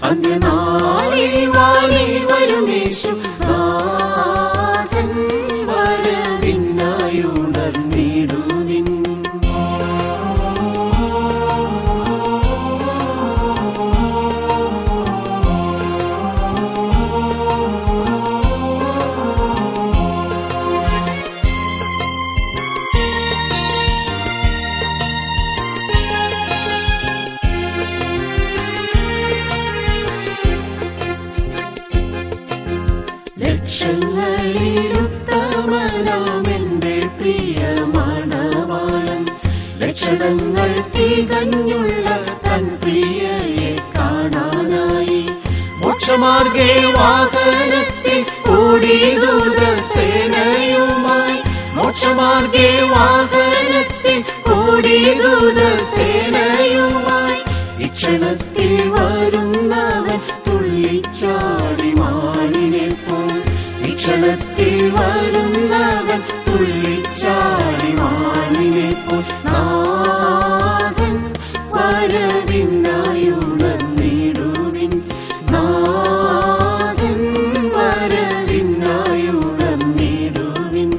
അന്ത്യനാളിൽ വാനിൽ വരുമേശു നാഥൻ വരവിനായുണർന്നിടുവിൻ ലക്ഷങ്ങളിലുത്തമനാമെന്റെ പ്രിയ മണവാളൻ ലക്ഷണങ്ങൾ തികഞ്ഞുള്ള തൻ പ്രിയയെ കാണാനായി മോക്ഷമാർഗേ വാഹനത്തിൽ കൂടിയതുള്ള സേനയുമായി മോക്ഷമാർഗേ വാഹനത്തിൽ കൂടിയതുള്ള സേനയുമായി ഇക്ഷണത്തിൽ വരുന്നവൻ തുള്ളിച്ചാടി മാനിനെ പോൽ ഇക്ഷണത്തിൽ വരുന്നവൻ തുള്ളിച്ചാടി മാനിനെ പോൽ നാഥൻ വരവിനായി ഉണർന്നിടുവിൻ നാഥൻ വരവിനായി ഉണർന്നിടുവിൻ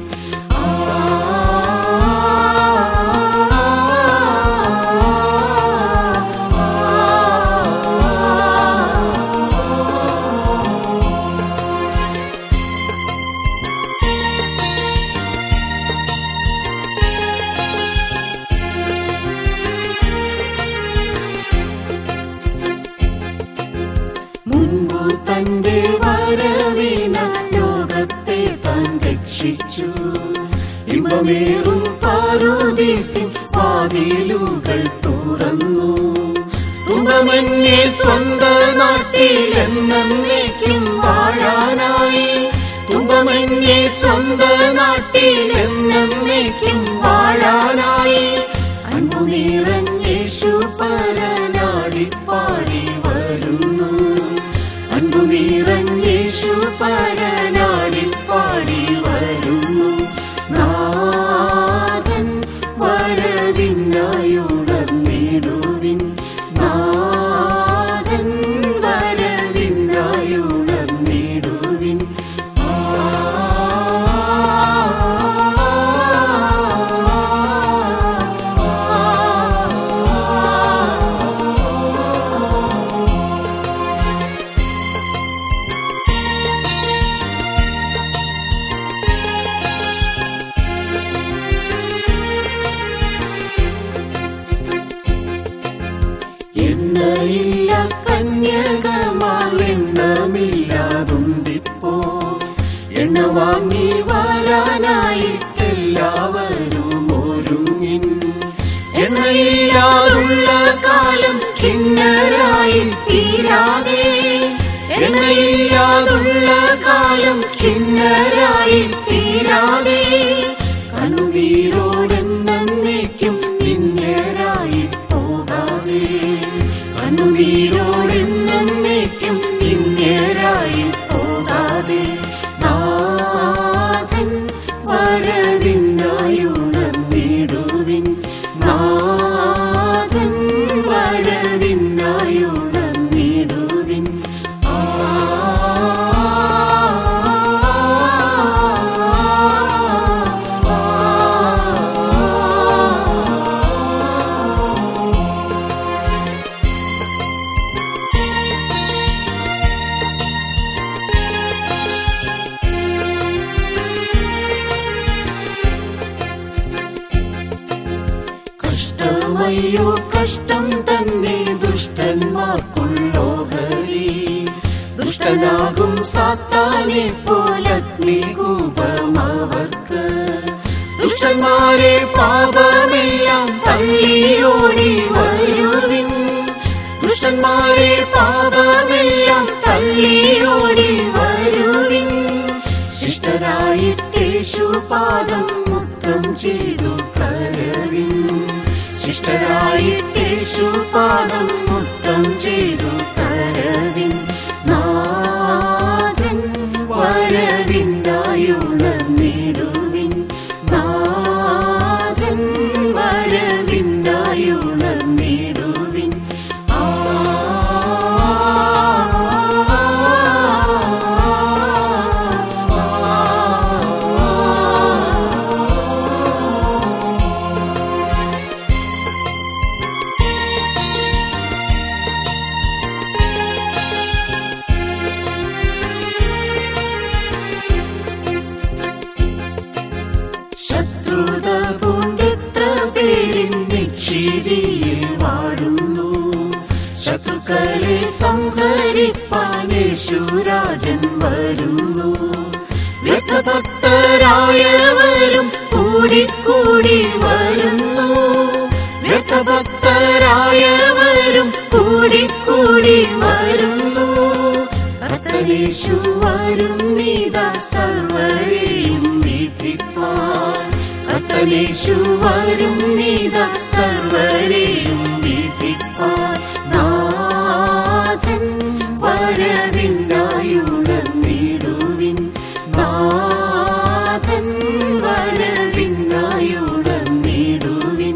മുൻപു തന്റെ വരവിന ലോകത്തെ താൻ രക്ഷിച്ചു ഇമ്പമേറും പാറുദീസിൻ വാതിലുകൾ തുറന്നു തുമ്പമന്യെ സ്വന്ത നാട്ടിൽ എന്നേക്കും വാഴാനായി തുമ്പമന്യെ സ്വന്ത നാട്ടിൽ എന്നേക്കും വാഴാനായി അൻപു നിറഞ്ഞേശു പരനാടി പാടി വരുന്നു അൻപു നിറഞ്ഞേശു പരനാടി പാടി വരുന്നു നാഥൻ വരവിനായി ഉണർന്നിടുവിൻ നാഥൻ വരവിനായി ഉണർന്നിടുവിൻ എണ്ണയില്ല കന്യകമാർ എണ്ണമില്ലാതുണ്ടിപ്പോ എണ്ണ വാങ്ങി വരാനായിട്ടെല്ലാവരും ഒരുങ്ങിൻ എണ്ണയില്ലാതുള്ള കാലം കിണ്ണരായി തീരാതെ എണ്ണയില്ലാതുള്ള കാലം കിണ്ണരായി തീരാതെ കണ്ണുനീരോടെന്നേക്കും നിന്നേരായി പോകാതെ കണ്ണുനീരോടെന്നേക്കും നിന്നേരായി പോകാതെ നാഥൻ വരവിനായി ഉണർന്നിടുവിൻ നാഥൻ വരവിനായി ഉണർന്നിടുവിൻ കഷ്ടമയ്യോ കഷ്ടം തന്നെ ദുഷ്ടന്മാർക്കുള്ളോഹരി ദുഷ്ടനാകും സാത്താനെ പോലഗ്നികൂപം അവർക്ക് ദുഷ്ടന്മാരെ പാപമെല്ലാം തള്ളിയോടി വരുവിൻ ദുഷ്ടന്മാരെ പാപമെല്ലാം തള്ളിയോടി വരുവിൻ ശിഷ്ടരായിട്ടേശു പാദം മുത്തം ചെയ്തു കരവിൻ ശിഷ്ടരായിട്ടേശു പാദം മുത്തം ചെയ്തു കരവിൻ നാഥൻ വരവിനായുണർന്നിടുവിൻ നാഥൻ വരവിനായുണർന്നിടുവിൻ ആ ക്ഷീതിയിൽ വാഴുന്നു ശത്രുക്കളെ സംഹരിപ്പാൻ യേശുരാജൻ വരുന്നു വ്യക്തഭക്തരായവരും കൂടിക്കൂടി വരുന്നു വ്യക്തഭക്തരായവരും കൂടിക്കൂടി വരുന്നു കർത്തനേശു വരും നീതാ സർവരെയും വിധിപ്പാൻ കർത്തനേശു വരും നീതാ സർവരെയും വിധിപ്പാൻ നാഥൻ വരവിനായുണർന്നിടുവിൻ നാഥൻ വരവിനായുണർന്നിടുവിൻ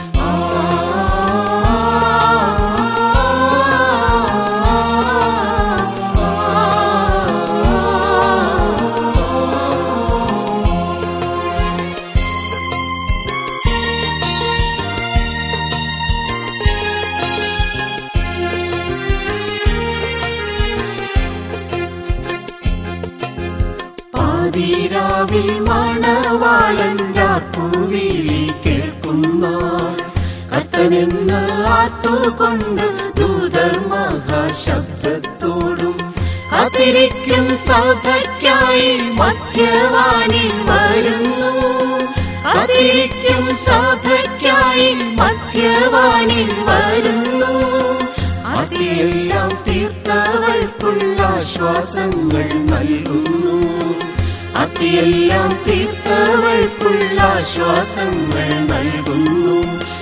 പാതിരാവിൽ മണവാളൻ രാപ്പുവിളി കേൾക്കുന്നാൾ കത്തനെന്ന് ആർത്തുകൊണ്ട് ദൂതർ മഹാശബ്ദത്തോടും കാത്തിരിക്കും സഭയ്ക്കായി മധ്യവാനിൽ വരുന്നു കാത്തിരിക്കും സഭയ്ക്കായി മധ്യവാനിൽ വരുന്നു അതിയെല്ലാം തീർത്തവൾക്കുള്ള ആശ്വാസങ്ങൾ നൽകുന്നു അതിയെല്ലാം തീർത്തവൾക്കുള്ള ആശ്വാസങ്ങൾ നൽകുന്നു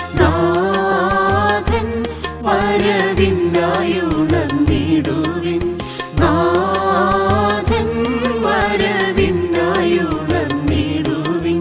നാഥൻ വരവിനായുണർന്നിടുവിൻ നാഥൻ വരവിനായുണർന്നിടുവിൻ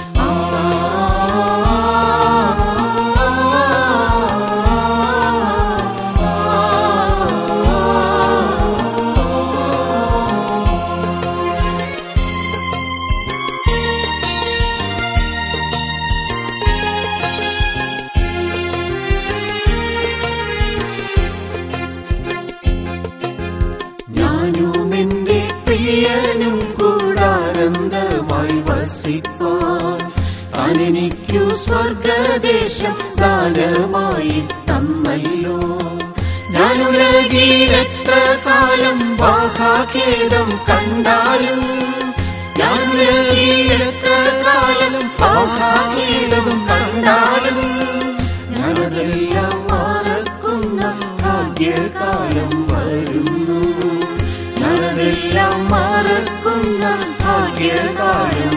ഞാനും എന്റെ പ്രിയനും കൂടാനന്ദമായി വസിപ്പാൻ താൻ എനിക്കു സ്വർഗദേശം ദാനമായി തന്നല്ലോ ഞാൻ ഉലകിൽ എത്ര കാലം ബാഹാഖേദം കണ്ടാലും ഞാൻ ഉലകിൽ എത്ര കാലം ബാഹാഖേദം കണ്ടാലും ഞാനതെല്ലാം മറക്കുന്ന ഭാഗ്യകാലം വരുന്നു ഞാനതെല്ലാം മറക്കുന്ന ഭാഗ്യകാലം